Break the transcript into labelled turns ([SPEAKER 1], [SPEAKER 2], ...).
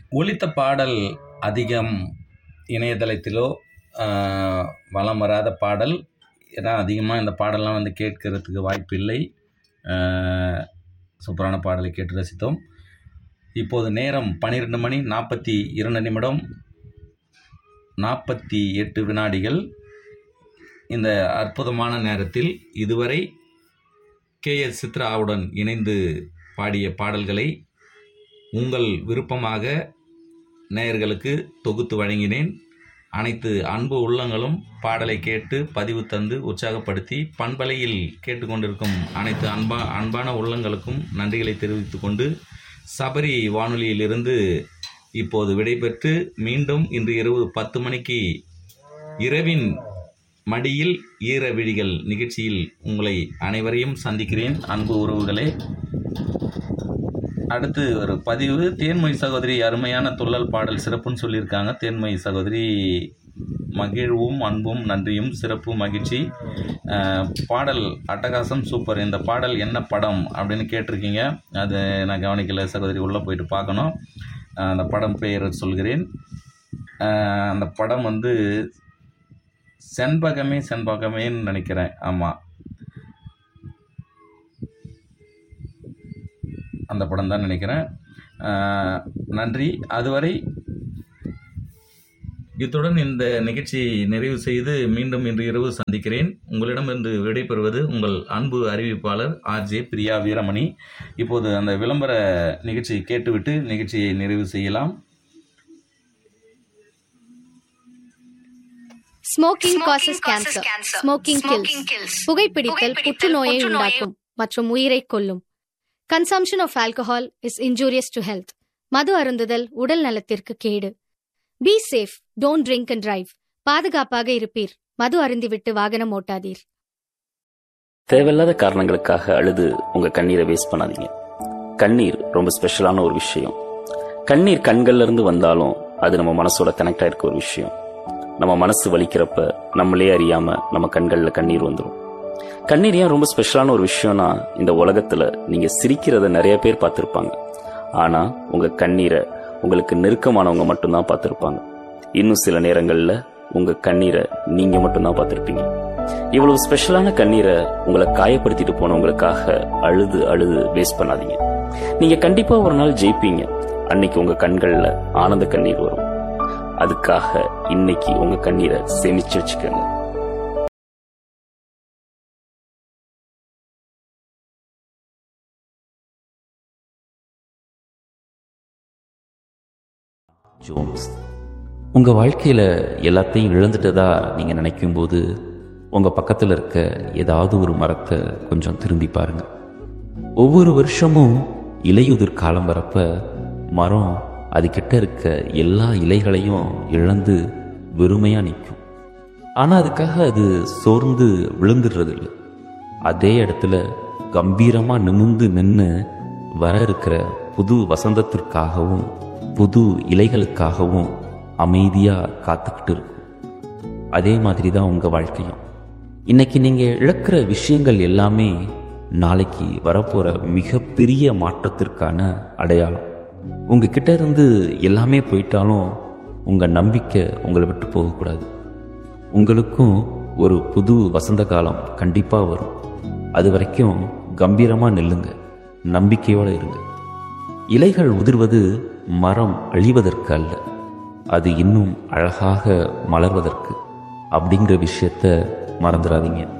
[SPEAKER 1] ஒலித்த பாடல் அதிகம் இணையதளத்திலோ வலம் வராத பாடல் ஏன்னா அதிகமாக இந்த பாடல்லாம் வந்து கேட்கறதுக்கு வாய்ப்பில்லை சூப்பரான பாடலை கேட்டு ரசித்தோம் இப்போது நேரம் பன்னிரெண்டு மணி நாற்பத்தி இரண்டு நிமிடம் நாற்பத்தி எட்டு வினாடிகள் இந்த அற்புதமான நேரத்தில் இதுவரை கே எஸ் சித்ராவுடன் இணைந்து பாடிய பாடல்களை உங்கள் விருப்பமாக நேயர்களுக்கு தொகுத்து வழங்கினேன் அனைத்து அன்பு உள்ளங்களும் பாடலை கேட்டு பதிவு தந்து உற்சாகப்படுத்தி பண்பலையில் கேட்டுக்கொண்டிருக்கும் அனைத்து அன்பா அன்பான உள்ளங்களுக்கும் நன்றிகளை தெரிவித்துக் கொண்டு சபரி வானொலியிலிருந்து இப்போது விடைபெற்று மீண்டும் இன்று இரவு பத்து மணிக்கு இரவின் மடியில் ஈர விழிகள் நிகழ்ச்சியில் உங்களை அனைவரையும் சந்திக்கிறேன் அன்பு உறவுகளே அடுத்து ஒரு பதிவு தேன்மொழி சகோதரி அருமையான துள்ளல் பாடல் சிறப்புன்னு சொல்லியிருக்காங்க தேன்மொழி சகோதரி மகிழ்வும் அன்பும் நன்றியும் சிறப்பு மகிழ்ச்சி பாடல் அட்டகாசம் சூப்பர் இந்த பாடல் என்ன படம் அப்படின்னு கேட்டிருக்கீங்க அது நான் கவனிக்கல சகோதரி உள்ளே போயிட்டு பார்க்கணும் அந்த படம் பெயர் சொல்கிறேன் அந்த படம் வந்து செண்பகமே செண்பகமேன்னு நினைக்கிறேன் ஆமாம் அந்த படம் தான் நினைக்கிறேன் நன்றி அதுவரை இத்துடன் இந்த நிகழ்ச்சி நிறைவு செய்து மீண்டும் இன்று இரவு சந்திக்கிறேன் உங்களிடமிருந்து விடைபெறுவது உங்கள் அன்பு அறிவிப்பாளர் ஆர்ஜே பிரியா வீரமணி இப்போது அந்த விளம்பர நிகழ்ச்சியை கேட்டுவிட்டு நிகழ்ச்சியை நிறைவு செய்யலாம்
[SPEAKER 2] smoking causes cancer smoking kills புகைப்பிடித்தல் புற்றுநோயை உண்டாக்கும் மற்றும் உயிரை கொல்லும் consumption of alcohol is injurious to health மது அருந்துதல் உடல் நலத்திற்கு கேடு be safe don't drink and drive பாதுகாப்பாக இருப்பீர் மது அருந்திவிட்டு வாகனம் ஓட்டாதீர்
[SPEAKER 3] தேவையில்லாத காரணங்களுக்காக அழுது உங்க கண்ணீரை வேஸ்ட் பண்ணாதீங்க கண்ணீர் ரொம்ப ஸ்பெஷலான ஒரு விஷயம் கண்ணீர் கண்கள்ல இருந்து வந்தாலும் அது நம்ம மனசோட கனெக்ட் ஆயிருக்க ஒரு விஷயம் நம்ம மனசு வலிக்கிறப்ப நம்மளே அறியாம நம்ம கண்கள்ல கண்ணீர் வந்துடும் கண்ணீர் ஏன் ரொம்ப ஸ்பெஷலான ஒரு விஷயம்னா இந்த உலகத்துல நீங்க சிரிக்கிறத நிறைய பேர் பார்த்திருப்பாங்க ஆனா உங்க கண்ணீரை உங்களுக்கு நெருக்கமானவங்க மட்டும்தான் பார்த்திருப்பாங்க இன்னும் சில நேரங்கள்ல உங்க கண்ணீரை நீங்க மட்டும்தான் பார்த்திருப்பீங்க இவ்வளவு ஸ்பெஷலான கண்ணீரை உங்களை காயப்படுத்திட்டு போனவங்களுக்காக அழுது அழுது வேஸ்ட் பண்ணாதீங்க நீங்க கண்டிப்பா ஒரு நாள் ஜெயிப்பீங்க அன்னைக்கு உங்க கண்கள்ல ஆனந்த கண்ணீர் வரும் அதுக்காக இன்னைக்கு உங்க கண்ணீரை சேமிச்சு வச்சுக்கோங்க ஜோன்ஸ் உங்க வாழ்க்கையில எல்லாத்தையும் இழந்துட்டதா நீங்க நினைக்கும் போது உங்க பக்கத்துல இருக்க ஏதாவது ஒரு மரத்தை கொஞ்சம் திரும்பி பாருங்க ஒவ்வொரு வருஷமும் இலையுதிர் காலம் வரப்ப மரம் அது கிட்ட இருக்க எல்லா இலைகளையும் இழந்து வெறுமையா நிற்கும் ஆனா அதுக்காக அது சோர்ந்து விழுந்துடுறது இல்லை அதே இடத்துல கம்பீரமா நிமிந்து நின்று வர இருக்கிற புது வசந்தத்திற்காகவும் புது இலைகளுக்காகவும் அமைதியா காத்துக்கிட்டு இருக்கும் அதே மாதிரி தான் உங்க வாழ்க்கையும் இன்னைக்கு நீங்க இழக்கிற விஷயங்கள் எல்லாமே நாளைக்கு வரப்போற மிகப்பெரிய மாற்றத்திற்கான அடையாளம் உங்ககிட்ட இருந்து எல்லாமே போயிட்டாலும் உங்க நம்பிக்கை உங்களை விட்டு போகக்கூடாது உங்களுக்கும் ஒரு புது வசந்த காலம் கண்டிப்பா வரும் அது வரைக்கும் கம்பீரமா நில்லுங்க நம்பிக்கையோட இருங்க இலைகள் உதிர்வது மரம் அழிவதற்கு அல்ல அது இன்னும் அழகாக மலர்வதற்கு அப்படிங்கிற விஷயத்த மறந்துடாதீங்க